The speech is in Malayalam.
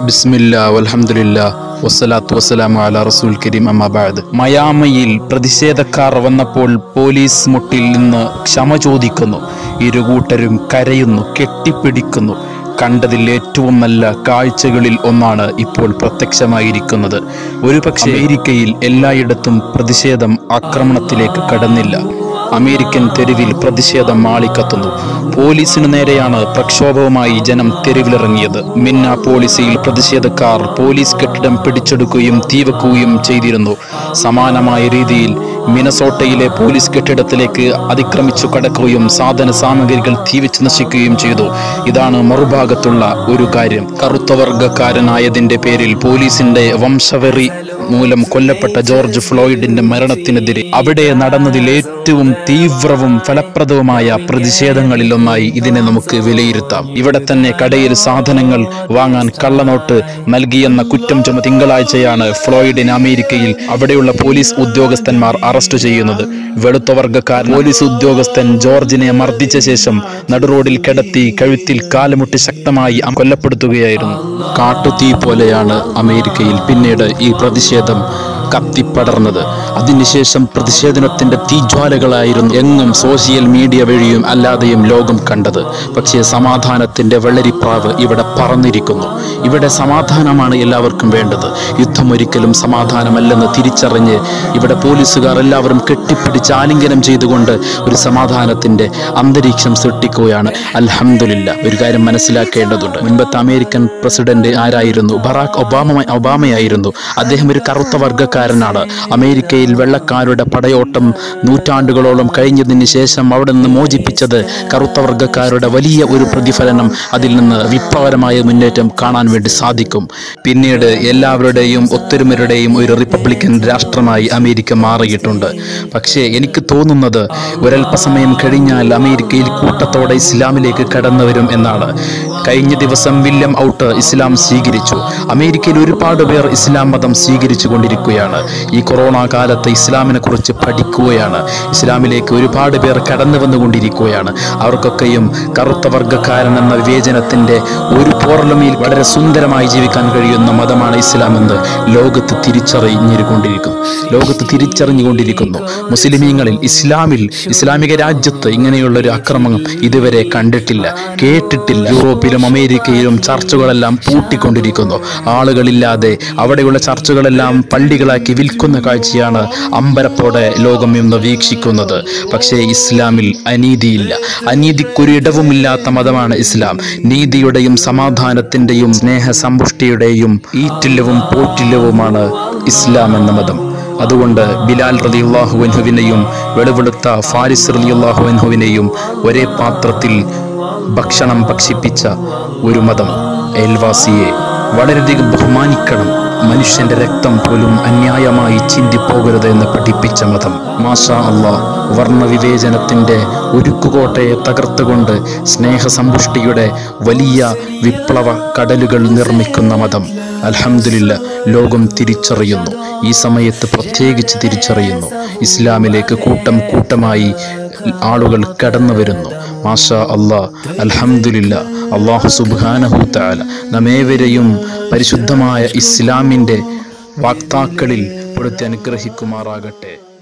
ബിസ്മില്ല വൽഹംദുലില്ല വസ്സലാത്തു വസ്സലാമു അല റസൂൽ കരീം അമ്മാബാദ് മയാമയിൽ പ്രതിഷേധക്കാർ വന്നപ്പോൾ പോലീസ് മുട്ടിൽ നിന്ന് ക്ഷമ ചോദിക്കുന്നു ഇരുകൂട്ടരും കരയുന്നു കെട്ടിപ്പിടിക്കുന്നു കണ്ടതിൽ ഏറ്റവും നല്ല കാഴ്ചകളിൽ ഒന്നാണ് ഇപ്പോൾ പ്രത്യക്ഷമായിരിക്കുന്നത് ഒരുപക്ഷെ അമേരിക്കയിൽ എല്ലായിടത്തും പ്രതിഷേധം ആക്രമണത്തിലേക്ക് കടന്നില്ല അമേരിക്കൻ തെരുവിൽ പ്രതിഷേധം മാളിക്കത്തുന്നു പോലീസിനു നേരെയാണ് പ്രക്ഷോഭവുമായി ജനം തെരുവിലിറങ്ങിയത് മിന്നാപോളിസിയിൽ പ്രതിഷേധക്കാർ പോലീസ് കെട്ടിടം പിടിച്ചെടുക്കുകയും തീവെക്കുകയും ചെയ്തിരുന്നു സമാനമായ രീതിയിൽ മിനസോട്ടയിലെ പോലീസ് കെട്ടിടത്തിലേക്ക് അതിക്രമിച്ചു കടക്കുകയും സാധന സാമഗ്രികൾ തീവെച്ച് നശിക്കുകയും ചെയ്തു ഇതാണ് മറുഭാഗത്തുള്ള ഒരു കാര്യം കറുത്തവർഗക്കാരനായതിന്റെ പേരിൽ പോലീസിന്റെ വംശവെറി മൂലം കൊല്ലപ്പെട്ട ജോർജ് ഫ്ലോയിഡിന്റെ മരണത്തിനെതിരെ അവിടെ നടന്നതിൽ ഏറ്റവും തീവ്രവും ഫലപ്രദവുമായ പ്രതിഷേധങ്ങളിൽ ഒന്നായി ഇതിനെ നമുക്ക് വിലയിരുത്താം ഇവിടെ തന്നെ കടയിൽ സാധനങ്ങൾ വാങ്ങാൻ കള്ളനോട്ട് നൽകിയെന്ന കുറ്റം ചുമ തിങ്കളാഴ്ചയാണ് ഫ്ലോയിഡിന് അമേരിക്കയിൽ അവിടെയുള്ള പോലീസ് ഉദ്യോഗസ്ഥന്മാർ അറസ്റ്റ് ചെയ്യുന്നത് വെളുത്ത വർഗക്കാരൻ പോലീസ് ഉദ്യോഗസ്ഥൻ ജോർജിനെ മർദ്ദിച്ച ശേഷം നടുറോഡിൽ കിടത്തി കഴുത്തിൽ കാലുമുട്ടി ശക്തമായി അം- കൊല്ലപ്പെടുത്തുകയായിരുന്നു കാട്ടുതീ പോലെയാണ് അമേരിക്കയിൽ പിന്നീട് ഈ പ്രതിഷേധം കത്തിപ്പടർന്നത് അതിനുശേഷം പ്രതിഷേധത്തിന്റെ തീജ്വാലകളായിരുന്നു എങ്ങും സോഷ്യൽ മീഡിയ വഴിയും അല്ലാതെയും ലോകം കണ്ടത് പക്ഷേ സമാധാനത്തിന്റെ വെള്ളരിപ്രാവ് ഇവിടെ പറന്നിരിക്കുന്നു ഇവിടെ സമാധാനമാണ് എല്ലാവർക്കും വേണ്ടത് യുദ്ധം ഒരിക്കലും സമാധാനമല്ലെന്ന് തിരിച്ചറിഞ്ഞ് ഇവിടെ പോലീസുകാർ എല്ലാവരും കെട്ടിപ്പിടിച്ച് ആലിംഗനം ചെയ്തുകൊണ്ട് ഒരു സമാധാനത്തിന്റെ അന്തരീക്ഷം സൃഷ്ടിക്കുകയാണ് അൽഹംദുലില്ല ഒരു കാര്യം മനസ്സിലാക്കേണ്ടതുണ്ട് മുൻപത്തെ അമേരിക്കൻ പ്രസിഡന്റ് ആരായിരുന്നു ബറാക്ക് ഒബാമ ഒബാമയായിരുന്നു അദ്ദേഹം ഒരു കറുത്ത വർഗ്ഗക്കാരനാണ് അമേരിക്കയിൽ വെള്ളക്കാരുടെ പടയോട്ടം നൂറ്റാണ്ടുകളോളം കഴിഞ്ഞതിന് ശേഷം അവിടെ നിന്ന് മോചിപ്പിച്ചത് കറുത്ത വർഗ്ഗക്കാരുടെ വലിയ ഒരു പ്രതിഫലനം അതിൽ നിന്ന് വിപ്ലവകരമായ മുന്നേറ്റം കാണാൻ വേണ്ടി സാധിക്കും പിന്നീട് എല്ലാവരുടെയും ഒത്തൊരുമരുടെയും ഒരു റിപ്പബ്ലിക്കൻ രാഷ്ട്രമായി അമേരിക്ക മാറിയിട്ടുണ്ട് പക്ഷേ എനിക്ക് തോന്നുന്നത് ഒരല്പസമയം കഴിഞ്ഞാൽ അമേരിക്കയിൽ കൂട്ടത്തോടെ ഇസ്ലാമിലേക്ക് കടന്നു വരും എന്നാണ് കഴിഞ്ഞ ദിവസം വില്യം ഔട്ട് ഇസ്ലാം സ്വീകരിച്ചു അമേരിക്കയിൽ ഒരുപാട് പേർ ഇസ്ലാം മതം സ്വീകരിച്ചു കൊണ്ടിരിക്കുകയാണ് ഈ കൊറോണ കാലത്ത് ഇസ്ലാമിനെ കുറിച്ച് പഠിക്കുകയാണ് ഇസ്ലാമിലേക്ക് ഒരുപാട് പേർ കടന്നു വന്നുകൊണ്ടിരിക്കുകയാണ് അവർക്കൊക്കെയും കറുത്ത വർഗ്ഗക്കാരൻ എന്ന വിവേചനത്തിന്റെ ഒരു പോർലമയിൽ വളരെ സുന്ദരമായി ജീവിക്കാൻ കഴിയുന്ന മതമാണ് ഇസ്ലാം എന്ന് ലോകത്ത് തിരിച്ചറിഞ്ഞിരിക്കൊണ്ടിരിക്കുന്നു ലോകത്ത് തിരിച്ചറിഞ്ഞുകൊണ്ടിരിക്കുന്നു മുസ്ലിമീങ്ങളിൽ ഇസ്ലാമിൽ ഇസ്ലാമിക രാജ്യത്ത് ഇങ്ങനെയുള്ള ഒരു അക്രമം ഇതുവരെ കണ്ടിട്ടില്ല കേട്ടിട്ടില്ല യൂറോപ്പിലും അമേരിക്കയിലും ചർച്ചുകളെല്ലാം പൂട്ടിക്കൊണ്ടിരിക്കുന്നു ആളുകളില്ലാതെ അവിടെയുള്ള ചർച്ചുകളെല്ലാം പള്ളികളാക്കി വിൽക്കുന്ന കാഴ്ചയാണ് അമ്പരപ്പോടെ ലോകം ഇന്ന് വീക്ഷിക്കുന്നത് പക്ഷേ ഇസ്ലാമിൽ അനീതിയില്ല അനീതിക്കൊരിടവുമില്ലാത്ത മതമാണ് ഇസ്ലാം നീതിയുടെയും സമാധാനത്തിന്റെയും സ്നേഹസമ്പുഷ്ടിയുടെയും ഈറ്റില്ലവും പോറ്റില്ലവുമാണ് ഇസ്ലാം എന്ന മതം അതുകൊണ്ട് ബിലാൽ റലിയുള്ളാഹുവിനെയും വെളുവെളുത്ത ഫാരിസ് റലിയുള്ളാഹുവിനെയും ഒരേ പാത്രത്തിൽ ഭക്ഷണം ഭക്ഷിപ്പിച്ച ഒരു മതം അയൽവാസിയെ വളരെയധികം ബഹുമാനിക്കണം മനുഷ്യന്റെ രക്തം പോലും അന്യായമായി ചിന്തിപ്പോകരുത് എന്ന് പഠിപ്പിച്ച മതം മാഷാ അള്ളാ വർണ്ണവിവേചനത്തിന്റെ ഉരുക്കുകോട്ടയെ തകർത്തുകൊണ്ട് സ്നേഹസമ്പുഷ്ടിയുടെ വലിയ വിപ്ലവ കടലുകൾ നിർമ്മിക്കുന്ന മതം അൽഹംദുലില്ല ലോകം തിരിച്ചറിയുന്നു ഈ സമയത്ത് പ്രത്യേകിച്ച് തിരിച്ചറിയുന്നു ഇസ്ലാമിലേക്ക് കൂട്ടം കൂട്ടമായി ആളുകൾ കടന്നു വരുന്നു മാഷാ അള്ളാ അൽഹംദുലില്ല അള്ളാഹു സുബ്ഹാനഹു തആല നമ്മേവരെയും പരിശുദ്ധമായ ഇസ്ലാമിൻ്റെ വാക്താക്കളിൽ പെടുത്തി അനുഗ്രഹിക്കുമാറാകട്ടെ